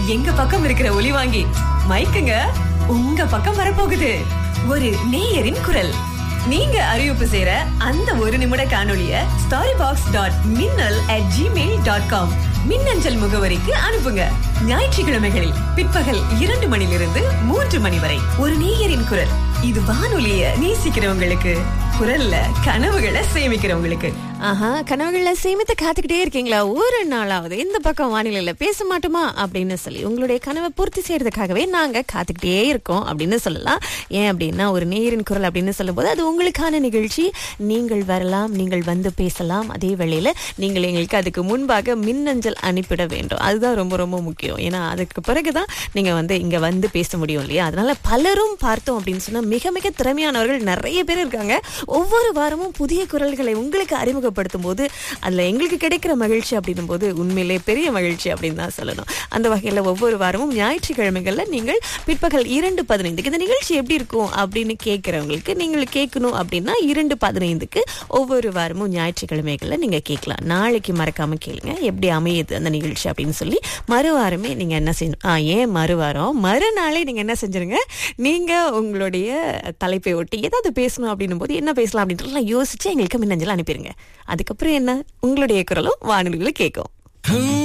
எங்க பக்கம் இருக்கிற ஒலி வாங்கி மைக்குங்க உங்க பக்கம் வரப்போகுது ஒரு நேயரின் குரல் நீங்க அறிவிப்பு செய்யற அந்த ஒரு நிமிட காணொளிய story box dot Minnal at Gmail dot com மின்னஞ்சல் முகவரிக்கு அனுப்புங்க ஞாயிற்றுக்கிழமைகளில் பிற்பகல் இரண்டு மணிலிருந்து மூன்று மணி வரை ஒரு நேயரின் குரல் இது வானொலிய நேசிக்கிறவங்களுக்கு குரல்ல கனவுகளை சேமிக்கிறவங்களுக்கு ஆஹா கனவுகள்ல சேமித்து காத்துக்கிட்டே இருக்கீங்களா ஒரு நாளாவது இந்த பக்கம் வானிலையில பேச மாட்டோமா அப்படின்னு சொல்லி உங்களுடைய கனவை பூர்த்தி செய்யறதுக்காகவே நாங்க காத்துக்கிட்டே இருக்கோம் அப்படின்னு சொல்லலாம் ஏன் அப்படின்னா ஒரு நேரின் குரல் அப்படின்னு சொல்லும்போது அது உங்களுக்கான நிகழ்ச்சி நீங்கள் வரலாம் நீங்கள் வந்து பேசலாம் அதே வேளையில நீங்கள் எங்களுக்கு அதுக்கு முன்பாக மின்னஞ்சல் அனுப்பிட வேண்டும் அதுதான் ரொம்ப ரொம்ப முக்கியம் ஏன்னா அதுக்கு பிறகுதான் நீங்க வந்து இங்க வந்து பேச முடியும் இல்லையா அதனால பலரும் பார்த்தோம் அப்படின்னு சொன்னா மிக மிக திறமையானவர்கள் நிறைய பேர் இருக்காங்க ஒவ்வொரு வாரமும் புதிய குரல்களை உங்களுக்கு அறிமுகப்படுத்தும் போது அதுல எங்களுக்கு கிடைக்கிற மகிழ்ச்சி அப்படின்னும் போது உண்மையிலே பெரிய மகிழ்ச்சி அப்படின்னு தான் சொல்லணும் அந்த வகையில ஒவ்வொரு வாரமும் ஞாயிற்றுக்கிழமைகள்ல நீங்கள் பிற்பகல் இரண்டு பதினைந்துக்கு இந்த நிகழ்ச்சி எப்படி இருக்கும் அப்படின்னு கேட்கிறவங்களுக்கு நீங்கள் கேட்கணும் அப்படின்னா இரண்டு பதினைந்துக்கு ஒவ்வொரு வாரமும் ஞாயிற்றுக்கிழமைகள்ல நீங்க கேட்கலாம் நாளைக்கு மறக்காம கேளுங்க எப்படி அமையுது அந்த நிகழ்ச்சி அப்படின்னு சொல்லி மறுவாரமே நீங்க என்ன செய்யணும் ஆ, ஏன் மறுவாரம் மறுநாளே நீங்க என்ன செஞ்சிருங்க நீங்க உங்களுடைய தலைப்பை ஒட்டி ஏதாவது பேசணும் அப்படின்னும் போது என்ன பேசலாம் அப்படின்றலாம் யோசிச்சு எங்களுக்கு மின்னஞ்சல் அனுப்பிடுங்க அதுக்கப்புறம் என்ன உங்களுடைய குரலும் வானொலிகளை கேட்கும்